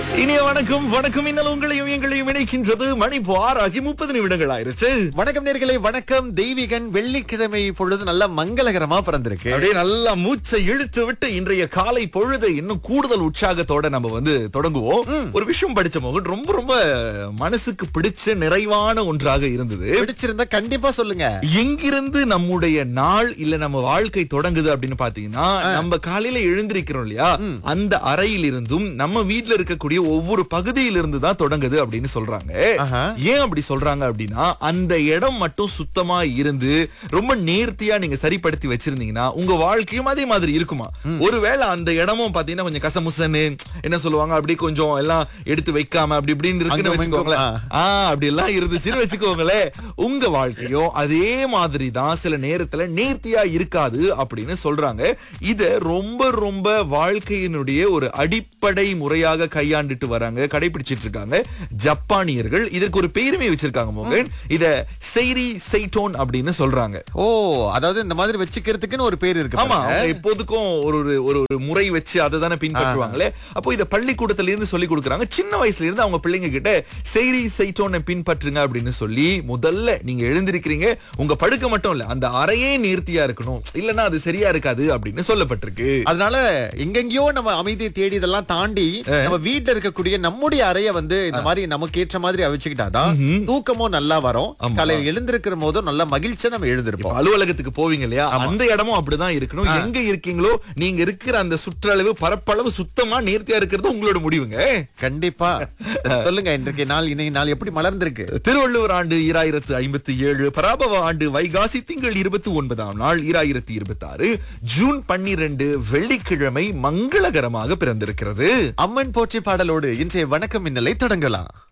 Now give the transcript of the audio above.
இனிய வணக்கம் வணக்கம் இன்னல் உங்களையும் எங்களையும் இணைக்கின்றது மணி இப்போ ஆறாகி முப்பது நிமிடங்கள் ஆயிருச்சு வணக்கம் நேர்களே வணக்கம் தெய்வீகன் வெள்ளிக்கிழமை பொழுது நல்ல மங்களகரமா பிறந்திருக்கு அப்படியே நல்லா மூச்சை இழுத்து விட்டு இன்றைய காலை பொழுது இன்னும் கூடுதல் உற்சாகத்தோட நம்ம வந்து தொடங்குவோம் ஒரு விஷயம் படிச்ச மோகன் ரொம்ப ரொம்ப மனசுக்கு பிடிச்ச நிறைவான ஒன்றாக இருந்தது பிடிச்சிருந்தா கண்டிப்பா சொல்லுங்க எங்கிருந்து நம்முடைய நாள் இல்ல நம்ம வாழ்க்கை தொடங்குது அப்படின்னு பாத்தீங்கன்னா நம்ம காலையில எழுந்திருக்கிறோம் இல்லையா அந்த அறையில் இருந்தும் நம்ம வீட்ல இருக்கக்கூடிய ஒவ்வொரு பகுதியில இருந்து தான் தொடங்குது அப்படின்னு சொல்றாங்க ஆஹா. ஏன் அப்படி சொல்றாங்க அப்படின்னா அந்த இடம் மட்டும் சுத்தமா இருந்து ரொம்ப நேர்த்தியா நீங்க சரிப்படுத்தி வச்சிருந்தீங்கன்னா உங்க வாழ்க்கையும் அதே மாதிரி இருக்குமா ஒருவேளை அந்த இடமும் பாத்தீங்கன்னா கொஞ்சம் கசமுசன்னு என்ன சொல்லுவாங்க அப்படி கொஞ்சம் எல்லாம் எடுத்து வைக்காம அப்படி இப்படின்னு இருக்குன்னு அங்கும் இங்கும், வச்சுக்கோங்களேன் ஆ அப்படி எல்லாம் இருந்துச்சுன்னு வச்சுக்கோங்களேன் உங்க வாழ்க்கையும் அதே மாதிரி தான் சில நேரத்துல நேர்த்தியா இருக்காது அப்படின்னு சொல்றாங்க இத ரொம்ப ரொம்ப வாழ்க்கையினுடைய ஒரு அடிப்படை முறையாக கையாண்டுட்டு வராங்க கடைபிடிச்சிட்டு இருக்காங்க ஜப்பானியர்கள் இதற்கு ஒரு பெயருமே வச்சிருக்காங்க மோகன் இத செய்ரி சைட்டோன் அப்படின்னு சொல்றாங்க ஓ அதாவது இந்த மாதிரி வச்சுக்கிறதுக்குன்னு ஒரு பேர் இருக்கு ஆமா பாருங்க. அவங்க எப்போதுக்கும் ஒரு ஒரு ஒரு ஒரு முறை வச்சு அதை தானே பின்பற்றுவாங்களே அப்போ இத பள்ளிக்கூடத்துல இருந்து சொல்லி கொடுக்குறாங்க சின்ன வயசுல இருந்து அவங்க பிள்ளைங்க கிட்ட செய்தி சைட்டோனை பின்பற்றுங்க அப்படின்னு சொல்லி முதல்ல நீங்க எழுந்திருக்கிறீங்க உங்க படுக்க மட்டும் இல்ல அந்த அறையே நேர்த்தியா இருக்கணும் இல்லன்னா அது சரியா இருக்காது அப்படின்னு சொல்லப்பட்டிருக்கு அதனால எங்கெங்கயோ நம்ம அமைதியை தேடி இதெல்லாம் தாண்டி நம்ம வீட்ல இருக்கக்கூடிய நம்முடைய அறைய வந்து இந்த மாதிரி நமக்கு ஏற்ற மாதிரி அமைச்சுக்கிட்டாதான் தூக்கமும் நல்லா வரும் ஆமா. காலையில் எழுந்திருக்கிற போதும் நல்ல மகிழ்ச்சியா நம்ம எழுந்திருப்போம் அலுவலகத்துக்கு போவீங்க இல்லையா அந்த இடமும் அப்படிதான் இருக்கணும் எங்க இருக்கீங்களோ நீங்க இருக்கிற அந்த சுற்றளவு பரப்பளவு சுத்தமா நேர்த்தியா இருக்கிறது உங்களோட முடிவுங்க கண்டிப்பா சொல்லுங்க இன்றைக்கு நாள் இன்னைக்கு நாள் எப்படி மலர்ந்திருக்கு திருவள்ளுவர் ஆண்டு ஈராயிரத்து ஐம்பத்தி ஏழு பராபவ ஆண்டு வைகாசி திங்கள் இருபத்தி ஒன்பதாம் நாள் ஈராயிரத்தி இருபத்தி ஆறு ஜூன் பன்னிரண்டு வெள்ளிக்கிழமை மங்களகரமாக பிறந்திருக்கிறது அம்மன் போற்றி பாடலோடு இன்றைய வணக்கம் மின்னலை தொடங்கலாம்